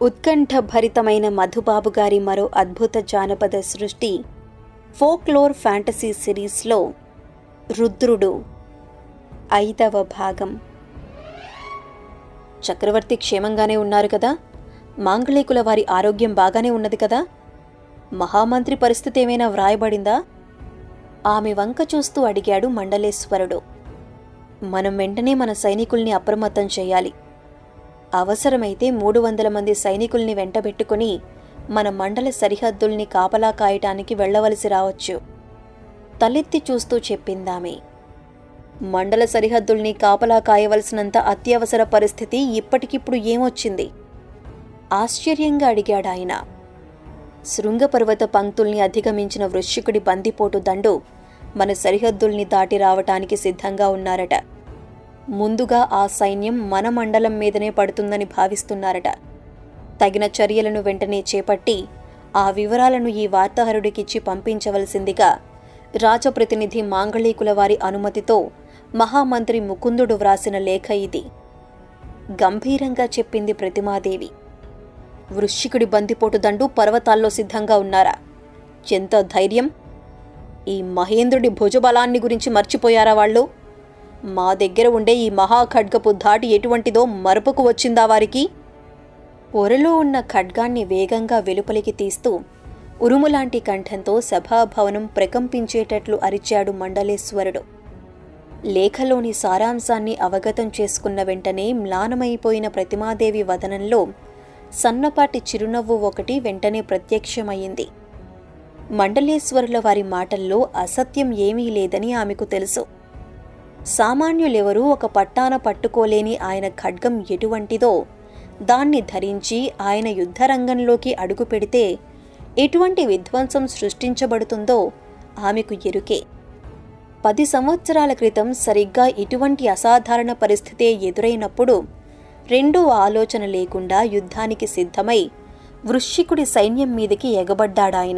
ఉత్కంఠభరితమైన మధుబాబు గారి మరో అద్భుత జానపద సృష్టి ఫోక్లోర్ ఫ్యాంటసీ సిరీస్లో రుద్రుడు ఐదవ భాగం చక్రవర్తి క్షేమంగానే ఉన్నారు కదా మాంగళికుల వారి ఆరోగ్యం బాగానే ఉన్నది కదా మహామంత్రి పరిస్థితి ఏమైనా వ్రాయబడిందా ఆమె వంక చూస్తూ అడిగాడు మండలేశ్వరుడు మనం వెంటనే మన సైనికుల్ని అప్రమత్తం చేయాలి అవసరమైతే మూడు వందల మంది సైనికుల్ని వెంటబెట్టుకుని మన మండల సరిహద్దుల్ని కాపలా కాయటానికి వెళ్ళవలసి రావచ్చు తలెత్తి చూస్తూ చెప్పిందామె మండల సరిహద్దుల్ని కాపలా కాయవలసినంత అత్యవసర పరిస్థితి ఇప్పటికిప్పుడు ఏమొచ్చింది ఆశ్చర్యంగా అడిగాడాయన శృంగపర్వత పంక్తుల్ని అధిగమించిన వృశ్చికుడి బందిపోటు దండు మన సరిహద్దుల్ని దాటి రావటానికి సిద్ధంగా ఉన్నారట ముందుగా ఆ సైన్యం మన మండలం మీదనే పడుతుందని భావిస్తున్నారట తగిన చర్యలను వెంటనే చేపట్టి ఆ వివరాలను ఈ వార్తాహరుడికిచ్చి పంపించవలసిందిగా రాజప్రతినిధి మాంగళీకుల వారి అనుమతితో మహామంత్రి ముకుందుడు వ్రాసిన లేఖ ఇది గంభీరంగా చెప్పింది ప్రతిమాదేవి వృశ్చికుడి బందిపోటు దండు పర్వతాల్లో సిద్ధంగా ఉన్నారా ఎంత ధైర్యం ఈ మహేంద్రుడి భుజబలాన్ని గురించి మర్చిపోయారా వాళ్ళు మా దగ్గర ఉండే ఈ మహాఖడ్గపు ధాటి ఎటువంటిదో మరపుకు వచ్చిందా వారికి ఒరలో ఉన్న ఖడ్గాన్ని వేగంగా వెలుపలికి తీస్తూ ఉరుములాంటి కంఠంతో సభాభవనం ప్రకంపించేటట్లు అరిచాడు మండలేశ్వరుడు లేఖలోని సారాంశాన్ని అవగతం చేసుకున్న వెంటనే మ్లానమైపోయిన ప్రతిమాదేవి వదనంలో సన్నపాటి చిరునవ్వు ఒకటి వెంటనే ప్రత్యక్షమయ్యింది మండలేశ్వరుల వారి మాటల్లో అసత్యం ఏమీ లేదని ఆమెకు తెలుసు సామాన్యులెవరూ ఒక పట్టాన పట్టుకోలేని ఆయన ఖడ్గం ఎటువంటిదో దాన్ని ధరించి ఆయన యుద్ధరంగంలోకి అడుగు పెడితే ఎటువంటి విధ్వంసం సృష్టించబడుతుందో ఆమెకు ఎరుకే పది సంవత్సరాల క్రితం సరిగ్గా ఇటువంటి అసాధారణ పరిస్థితే ఎదురైనప్పుడు రెండో ఆలోచన లేకుండా యుద్ధానికి సిద్ధమై వృశ్చికుడి సైన్యం మీదికి ఎగబడ్డాడాయన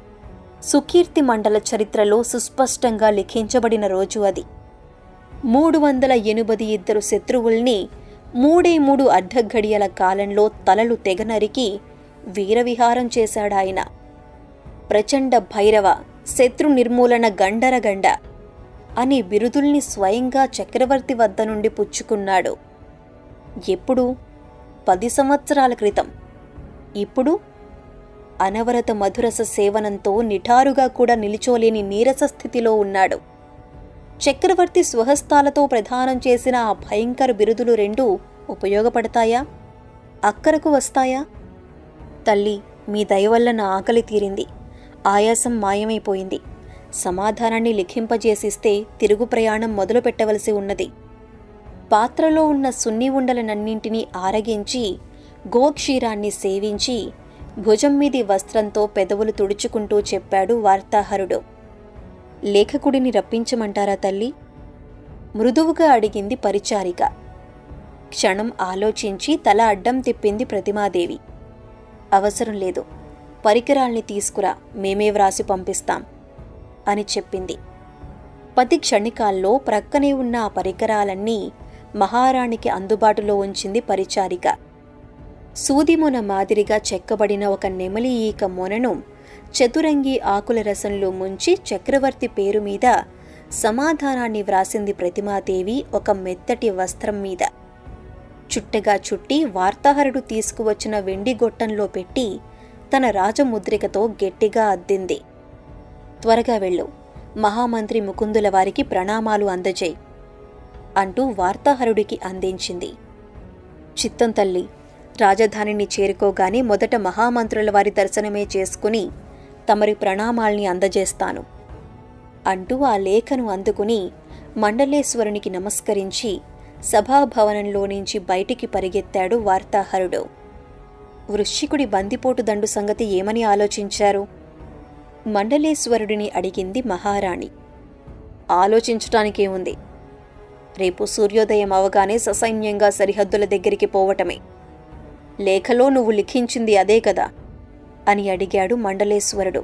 సుకీర్తి మండల చరిత్రలో సుస్పష్టంగా లిఖించబడిన రోజు అది మూడు వందల ఎనిమిది ఇద్దరు శత్రువుల్ని మూడే మూడు అర్ధఘడియల కాలంలో తలలు తెగనరికి వీరవిహారం చేశాడాయన ప్రచండ భైరవ శత్రు నిర్మూలన గండరగండ అని బిరుదుల్ని స్వయంగా చక్రవర్తి వద్ద నుండి పుచ్చుకున్నాడు ఎప్పుడు పది సంవత్సరాల క్రితం ఇప్పుడు అనవరత మధురస సేవనంతో నిఠారుగా కూడా నిలిచోలేని నీరస స్థితిలో ఉన్నాడు చక్రవర్తి స్వహస్తాలతో ప్రదానం చేసిన ఆ భయంకర బిరుదులు రెండూ ఉపయోగపడతాయా అక్కరకు వస్తాయా తల్లి మీ దయ వల్ల నా ఆకలి తీరింది ఆయాసం మాయమైపోయింది సమాధానాన్ని లిఖింపజేసిస్తే తిరుగు ప్రయాణం మొదలు పెట్టవలసి ఉన్నది పాత్రలో ఉన్న సున్ని ఉండలనన్నింటినీ ఆరగించి గోక్షీరాన్ని సేవించి భుజం మీది వస్త్రంతో పెదవులు తుడుచుకుంటూ చెప్పాడు వార్తాహరుడు లేఖకుడిని రప్పించమంటారా తల్లి మృదువుగా అడిగింది పరిచారిక క్షణం ఆలోచించి తల అడ్డం తిప్పింది ప్రతిమాదేవి అవసరం లేదు పరికరాల్ని తీసుకురా మేమే వ్రాసి పంపిస్తాం అని చెప్పింది పది క్షణికాల్లో ప్రక్కనే ఉన్న ఆ పరికరాలన్నీ మహారాణికి అందుబాటులో ఉంచింది పరిచారిక సూదిమొన మాదిరిగా చెక్కబడిన ఒక నెమలి ఈక మొనను చతురంగి ఆకుల రసంలో ముంచి చక్రవర్తి పేరు మీద సమాధానాన్ని వ్రాసింది ప్రతిమాదేవి ఒక మెత్తటి వస్త్రం మీద చుట్టగా చుట్టి వార్తాహరుడు తీసుకువచ్చిన వెండి గొట్టంలో పెట్టి తన రాజముద్రికతో గట్టిగా అద్దింది త్వరగా వెళ్ళు మహామంత్రి ముకుందుల వారికి ప్రణామాలు అందజేయి అంటూ వార్తాహరుడికి అందించింది చిత్తం తల్లి రాజధానిని చేరుకోగానే మొదట మహామంత్రుల వారి దర్శనమే చేసుకుని తమరి ప్రణామాల్ని అందజేస్తాను అంటూ ఆ లేఖను అందుకుని మండలేశ్వరునికి నమస్కరించి సభాభవనంలో నుంచి బయటికి పరిగెత్తాడు వార్తాహరుడు వృశ్చికుడి బందిపోటు దండు సంగతి ఏమని ఆలోచించారు మండలేశ్వరుడిని అడిగింది మహారాణి ఆలోచించటానికేముంది రేపు సూర్యోదయం అవగానే ససైన్యంగా సరిహద్దుల దగ్గరికి పోవటమే లేఖలో నువ్వు లిఖించింది అదే కదా అని అడిగాడు మండలేశ్వరుడు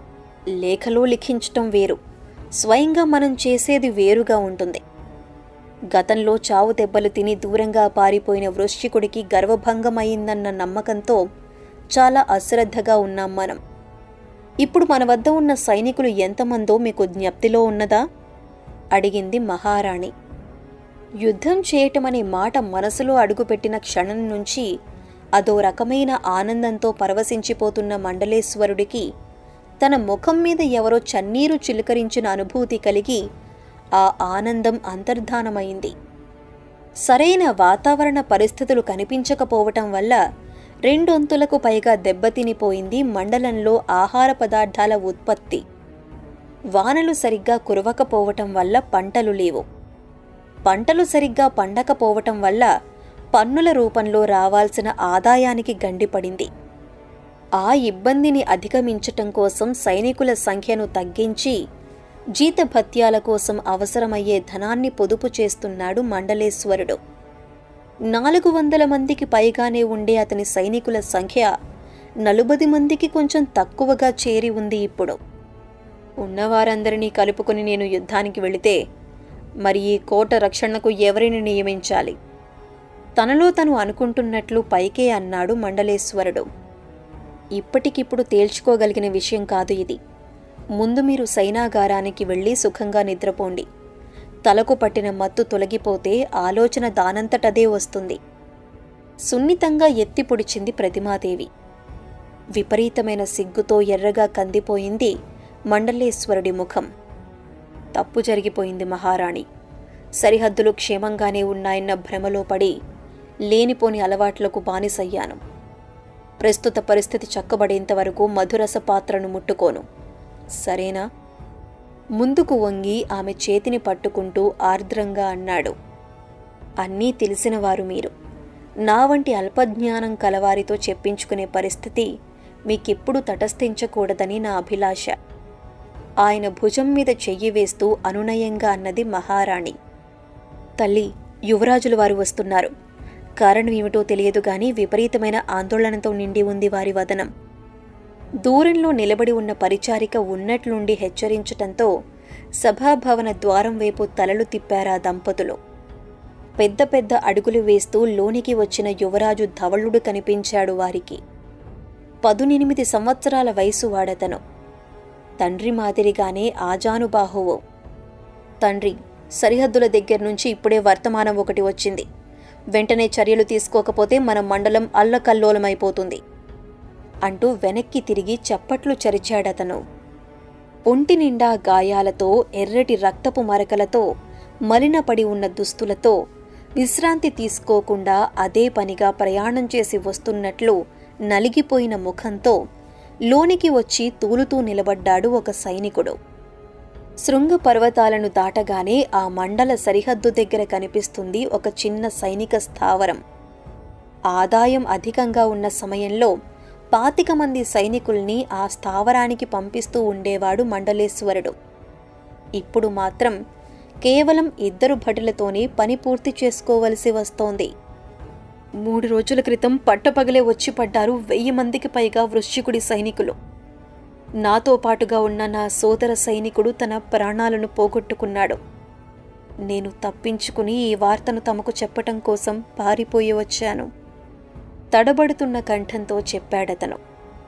లేఖలో లిఖించటం వేరు స్వయంగా మనం చేసేది వేరుగా ఉంటుంది గతంలో చావు దెబ్బలు తిని దూరంగా పారిపోయిన వృశ్చికుడికి గర్వభంగమైందన్న నమ్మకంతో చాలా అశ్రద్ధగా ఉన్నాం మనం ఇప్పుడు మన వద్ద ఉన్న సైనికులు ఎంతమందో మీకు జ్ఞప్తిలో ఉన్నదా అడిగింది మహారాణి యుద్ధం చేయటమనే మాట మనసులో అడుగుపెట్టిన క్షణం నుంచి అదో రకమైన ఆనందంతో పరవశించిపోతున్న మండలేశ్వరుడికి తన ముఖం మీద ఎవరో చన్నీరు చిలకరించిన అనుభూతి కలిగి ఆ ఆనందం అంతర్ధానమైంది సరైన వాతావరణ పరిస్థితులు కనిపించకపోవటం వల్ల రెండొంతులకు పైగా దెబ్బతినిపోయింది మండలంలో ఆహార పదార్థాల ఉత్పత్తి వానలు సరిగ్గా కురవకపోవటం వల్ల పంటలు లేవు పంటలు సరిగ్గా పండకపోవటం వల్ల పన్నుల రూపంలో రావాల్సిన ఆదాయానికి గండిపడింది ఆ ఇబ్బందిని అధిగమించటం కోసం సైనికుల సంఖ్యను తగ్గించి జీతభత్యాల కోసం అవసరమయ్యే ధనాన్ని పొదుపు చేస్తున్నాడు మండలేశ్వరుడు నాలుగు వందల మందికి పైగానే ఉండే అతని సైనికుల సంఖ్య నలుబది మందికి కొంచెం తక్కువగా చేరి ఉంది ఇప్పుడు ఉన్నవారందరినీ కలుపుకుని నేను యుద్ధానికి వెళితే మరి ఈ కోట రక్షణకు ఎవరిని నియమించాలి తనలో తను అనుకుంటున్నట్లు పైకే అన్నాడు మండలేశ్వరుడు ఇప్పటికిప్పుడు తేల్చుకోగలిగిన విషయం కాదు ఇది ముందు మీరు సైనాగారానికి వెళ్ళి సుఖంగా నిద్రపోండి తలకు పట్టిన మత్తు తొలగిపోతే ఆలోచన దానంతటదే వస్తుంది సున్నితంగా ఎత్తి పొడిచింది ప్రతిమాదేవి విపరీతమైన సిగ్గుతో ఎర్రగా కందిపోయింది మండలేశ్వరుడి ముఖం తప్పు జరిగిపోయింది మహారాణి సరిహద్దులు క్షేమంగానే ఉన్నాయన్న భ్రమలో పడి లేనిపోని అలవాట్లకు బానిసయ్యాను ప్రస్తుత పరిస్థితి చక్కబడేంత వరకు మధురస పాత్రను ముట్టుకోను సరేనా ముందుకు వంగి ఆమె చేతిని పట్టుకుంటూ ఆర్ద్రంగా అన్నాడు అన్నీ తెలిసినవారు మీరు నా వంటి అల్పజ్ఞానం కలవారితో చెప్పించుకునే పరిస్థితి మీకెప్పుడు తటస్థించకూడదని నా అభిలాష ఆయన భుజం మీద చెయ్యి వేస్తూ అనునయంగా అన్నది మహారాణి తల్లి యువరాజుల వారు వస్తున్నారు కారణం ఏమిటో తెలియదు గాని విపరీతమైన ఆందోళనతో నిండి ఉంది వారి వదనం దూరంలో నిలబడి ఉన్న పరిచారిక ఉన్నట్లుండి హెచ్చరించటంతో సభాభవన ద్వారం వైపు తలలు తిప్పారా దంపతులు పెద్ద పెద్ద అడుగులు వేస్తూ లోనికి వచ్చిన యువరాజు ధవళుడు కనిపించాడు వారికి పదునెనిమిది సంవత్సరాల వయసు వాడతను తండ్రి మాదిరిగానే ఆజానుబాహువు తండ్రి సరిహద్దుల దగ్గర నుంచి ఇప్పుడే వర్తమానం ఒకటి వచ్చింది వెంటనే చర్యలు తీసుకోకపోతే మన మండలం అల్లకల్లోలమైపోతుంది అంటూ వెనక్కి తిరిగి చప్పట్లు చరిచాడతను ఒంటి నిండా గాయాలతో ఎర్రటి రక్తపు మరకలతో మలినపడి ఉన్న దుస్తులతో విశ్రాంతి తీసుకోకుండా అదే పనిగా ప్రయాణం చేసి వస్తున్నట్లు నలిగిపోయిన ముఖంతో లోనికి వచ్చి తూలుతూ నిలబడ్డాడు ఒక సైనికుడు శృంగ పర్వతాలను దాటగానే ఆ మండల సరిహద్దు దగ్గర కనిపిస్తుంది ఒక చిన్న సైనిక స్థావరం ఆదాయం అధికంగా ఉన్న సమయంలో పాతిక మంది సైనికుల్ని ఆ స్థావరానికి పంపిస్తూ ఉండేవాడు మండలేశ్వరుడు ఇప్పుడు మాత్రం కేవలం ఇద్దరు భటులతోనే పని పూర్తి చేసుకోవలసి వస్తోంది మూడు రోజుల క్రితం పట్టపగలే వచ్చి పడ్డారు వెయ్యి మందికి పైగా వృశ్చికుడి సైనికులు నాతో పాటుగా ఉన్న నా సోదర సైనికుడు తన ప్రాణాలను పోగొట్టుకున్నాడు నేను తప్పించుకుని ఈ వార్తను తమకు చెప్పటం కోసం పారిపోయి వచ్చాను తడబడుతున్న కంఠంతో చెప్పాడతను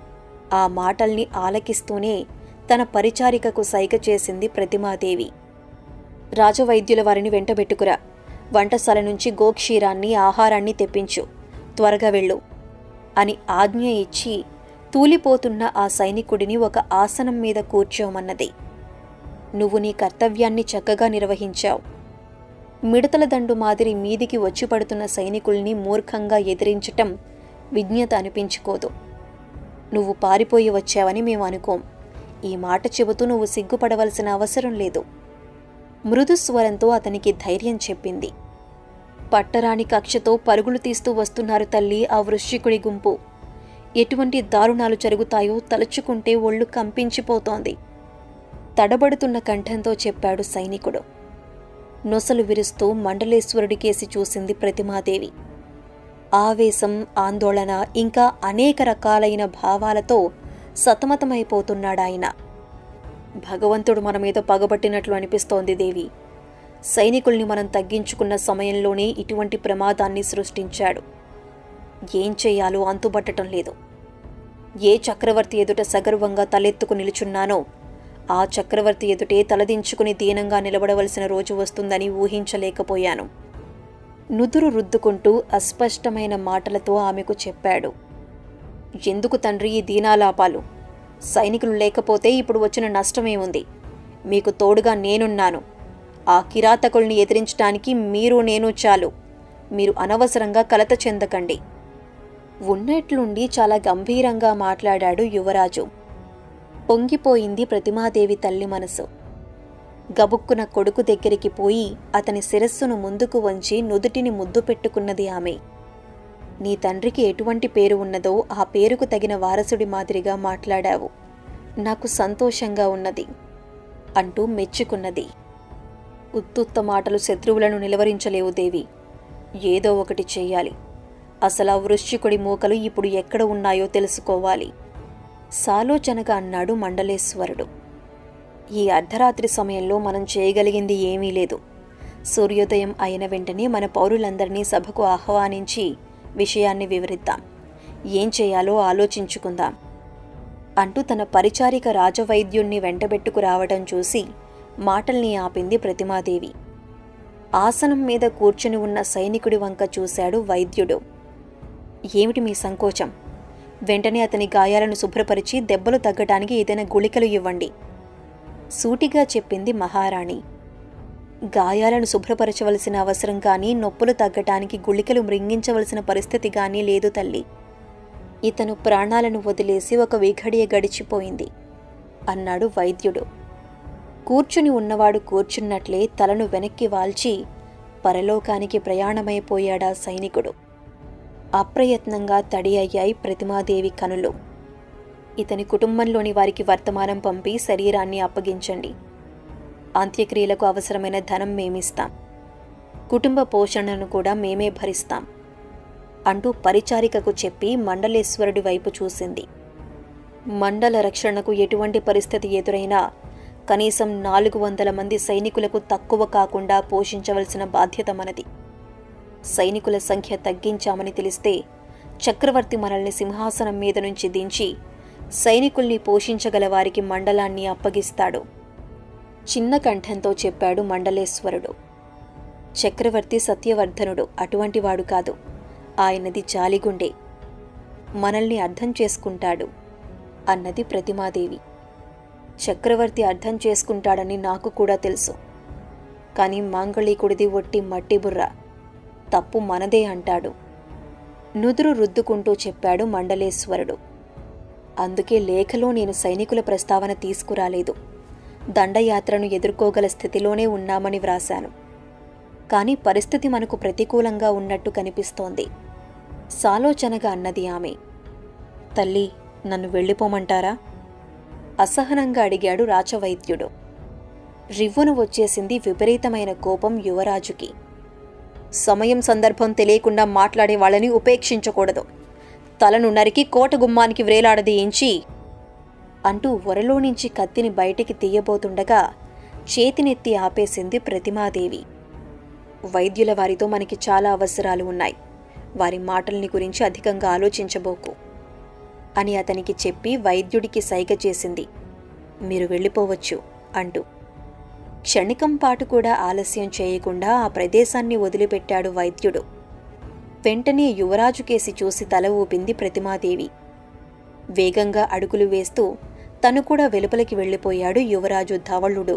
ఆ మాటల్ని ఆలకిస్తూనే తన పరిచారికకు సైగ చేసింది ప్రతిమాదేవి రాజవైద్యుల వారిని వెంటబెట్టుకురా వంటశాల నుంచి గోక్షీరాన్ని ఆహారాన్ని తెప్పించు త్వరగా వెళ్ళు అని ఆజ్ఞ ఇచ్చి తూలిపోతున్న ఆ సైనికుడిని ఒక ఆసనం మీద కూర్చోమన్నది నువ్వు నీ కర్తవ్యాన్ని చక్కగా నిర్వహించావు మిడతల దండు మాదిరి మీదికి వచ్చి పడుతున్న సైనికుల్ని మూర్ఖంగా ఎదిరించటం విజ్ఞత అనిపించుకోదు నువ్వు పారిపోయి వచ్చావని మేము అనుకోం ఈ మాట చెబుతూ నువ్వు సిగ్గుపడవలసిన అవసరం లేదు మృదు స్వరంతో అతనికి ధైర్యం చెప్పింది పట్టరాని కక్షతో పరుగులు తీస్తూ వస్తున్నారు తల్లి ఆ వృశ్చికుడి గుంపు ఎటువంటి దారుణాలు జరుగుతాయో తలుచుకుంటే ఒళ్ళు కంపించిపోతోంది తడబడుతున్న కంఠంతో చెప్పాడు సైనికుడు నొసలు విరుస్తూ మండలేశ్వరుడికేసి చూసింది ప్రతిమాదేవి ఆవేశం ఆందోళన ఇంకా అనేక రకాలైన భావాలతో సతమతమైపోతున్నాడాయన భగవంతుడు మన మీద పగబట్టినట్లు అనిపిస్తోంది దేవి సైనికుల్ని మనం తగ్గించుకున్న సమయంలోనే ఇటువంటి ప్రమాదాన్ని సృష్టించాడు ఏం చేయాలో అంతుబట్టడం లేదు ఏ చక్రవర్తి ఎదుట సగర్వంగా తలెత్తుకు నిలుచున్నానో ఆ చక్రవర్తి ఎదుటే తలదించుకుని దీనంగా నిలబడవలసిన రోజు వస్తుందని ఊహించలేకపోయాను నుదురు రుద్దుకుంటూ అస్పష్టమైన మాటలతో ఆమెకు చెప్పాడు ఎందుకు తండ్రి ఈ దీనాలాపాలు సైనికులు లేకపోతే ఇప్పుడు వచ్చిన నష్టమే ఉంది మీకు తోడుగా నేనున్నాను ఆ కిరాతకుల్ని ఎదిరించడానికి మీరు నేను చాలు మీరు అనవసరంగా కలత చెందకండి ఉన్నట్లుండి చాలా గంభీరంగా మాట్లాడాడు యువరాజు పొంగిపోయింది ప్రతిమాదేవి తల్లి మనసు గబుక్కున కొడుకు దగ్గరికి పోయి అతని శిరస్సును ముందుకు వంచి నుదుటిని ముద్దు పెట్టుకున్నది ఆమె నీ తండ్రికి ఎటువంటి పేరు ఉన్నదో ఆ పేరుకు తగిన వారసుడి మాదిరిగా మాట్లాడావు నాకు సంతోషంగా ఉన్నది అంటూ మెచ్చుకున్నది ఉత్తుత్త మాటలు శత్రువులను నిలవరించలేవు దేవి ఏదో ఒకటి చెయ్యాలి అసలు ఆ వృశ్చికుడి మూకలు ఇప్పుడు ఎక్కడ ఉన్నాయో తెలుసుకోవాలి సాలోచనగా అన్నాడు మండలేశ్వరుడు ఈ అర్ధరాత్రి సమయంలో మనం చేయగలిగింది ఏమీ లేదు సూర్యోదయం అయిన వెంటనే మన పౌరులందరినీ సభకు ఆహ్వానించి విషయాన్ని వివరిద్దాం ఏం చేయాలో ఆలోచించుకుందాం అంటూ తన పరిచారిక రాజవైద్యుణ్ణి వెంటబెట్టుకు రావడం చూసి మాటల్ని ఆపింది ప్రతిమాదేవి ఆసనం మీద కూర్చుని ఉన్న సైనికుడి వంక చూశాడు వైద్యుడు ఏమిటి మీ సంకోచం వెంటనే అతని గాయాలను శుభ్రపరిచి దెబ్బలు తగ్గటానికి ఏదైనా గుళికలు ఇవ్వండి సూటిగా చెప్పింది మహారాణి గాయాలను శుభ్రపరచవలసిన అవసరం కానీ నొప్పులు తగ్గటానికి గుళికలు మృంగించవలసిన పరిస్థితి కానీ లేదు తల్లి ఇతను ప్రాణాలను వదిలేసి ఒక విఘడియ గడిచిపోయింది అన్నాడు వైద్యుడు కూర్చుని ఉన్నవాడు కూర్చున్నట్లే తలను వెనక్కి వాల్చి పరలోకానికి ప్రయాణమైపోయాడా సైనికుడు అప్రయత్నంగా తడి అయ్యాయి ప్రతిమాదేవి కనులు ఇతని కుటుంబంలోని వారికి వర్తమానం పంపి శరీరాన్ని అప్పగించండి అంత్యక్రియలకు అవసరమైన ధనం మేమిస్తాం కుటుంబ పోషణను కూడా మేమే భరిస్తాం అంటూ పరిచారికకు చెప్పి మండలేశ్వరుడి వైపు చూసింది మండల రక్షణకు ఎటువంటి పరిస్థితి ఎదురైనా కనీసం నాలుగు వందల మంది సైనికులకు తక్కువ కాకుండా పోషించవలసిన బాధ్యత మనది సైనికుల సంఖ్య తగ్గించామని తెలిస్తే చక్రవర్తి మనల్ని సింహాసనం మీద నుంచి దించి సైనికుల్ని పోషించగల వారికి మండలాన్ని అప్పగిస్తాడు చిన్న కంఠంతో చెప్పాడు మండలేశ్వరుడు చక్రవర్తి సత్యవర్ధనుడు అటువంటివాడు కాదు ఆయనది జాలిగుండే మనల్ని అర్థం చేసుకుంటాడు అన్నది ప్రతిమాదేవి చక్రవర్తి అర్థం చేసుకుంటాడని నాకు కూడా తెలుసు కానీ మాంగళీకుడిది ఒట్టి మట్టి బుర్ర తప్పు మనదే అంటాడు నుదురు రుద్దుకుంటూ చెప్పాడు మండలేశ్వరుడు అందుకే లేఖలో నేను సైనికుల ప్రస్తావన తీసుకురాలేదు దండయాత్రను ఎదుర్కోగల స్థితిలోనే ఉన్నామని వ్రాశాను కానీ పరిస్థితి మనకు ప్రతికూలంగా ఉన్నట్టు కనిపిస్తోంది సాలోచనగా అన్నది ఆమె తల్లి నన్ను వెళ్ళిపోమంటారా అసహనంగా అడిగాడు రాచవైద్యుడు రివ్వును వచ్చేసింది విపరీతమైన కోపం యువరాజుకి సమయం సందర్భం తెలియకుండా మాట్లాడే వాళ్ళని ఉపేక్షించకూడదు తలను నరికి కోట గుమ్మానికి వ్రేలాడదీయించి అంటూ ఒరలో నుంచి కత్తిని బయటికి తీయబోతుండగా చేతినెత్తి ఆపేసింది ప్రతిమాదేవి వైద్యుల వారితో మనకి చాలా అవసరాలు ఉన్నాయి వారి మాటల్ని గురించి అధికంగా ఆలోచించబోకు అని అతనికి చెప్పి వైద్యుడికి సైగ చేసింది మీరు వెళ్ళిపోవచ్చు అంటూ క్షణికం పాటు కూడా ఆలస్యం చేయకుండా ఆ ప్రదేశాన్ని వదిలిపెట్టాడు వైద్యుడు వెంటనే యువరాజు కేసి చూసి తల ఊపింది ప్రతిమాదేవి వేగంగా అడుగులు వేస్తూ తను కూడా వెలుపలికి వెళ్ళిపోయాడు యువరాజు ధవళుడు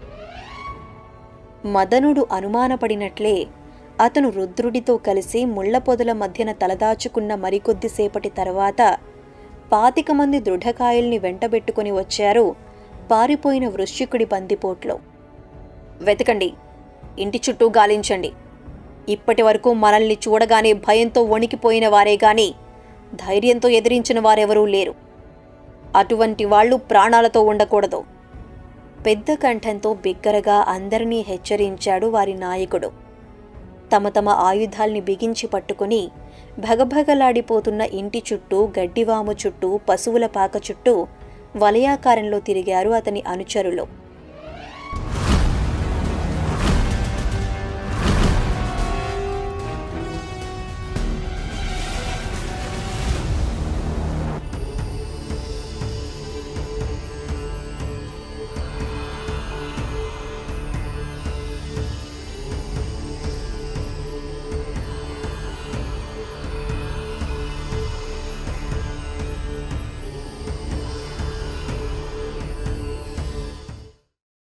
మదనుడు అనుమానపడినట్లే అతను రుద్రుడితో కలిసి ముళ్ల పొదల మధ్యన తలదాచుకున్న మరికొద్దిసేపటి తర్వాత పాతిక మంది దృఢకాయల్ని వెంటబెట్టుకుని వచ్చారు పారిపోయిన వృశ్చికుడి బందిపోట్లో వెతకండి ఇంటి చుట్టూ గాలించండి ఇప్పటి వరకు మనల్ని చూడగానే భయంతో వణికిపోయిన వారే గాని ధైర్యంతో ఎదిరించిన వారెవరూ లేరు అటువంటి వాళ్ళు ప్రాణాలతో ఉండకూడదు పెద్ద కంఠంతో బిగ్గరగా అందరినీ హెచ్చరించాడు వారి నాయకుడు తమ తమ ఆయుధాల్ని బిగించి పట్టుకుని భగభగలాడిపోతున్న ఇంటి చుట్టూ గడ్డివాము చుట్టూ పశువుల పాక చుట్టూ వలయాకారంలో తిరిగారు అతని అనుచరులు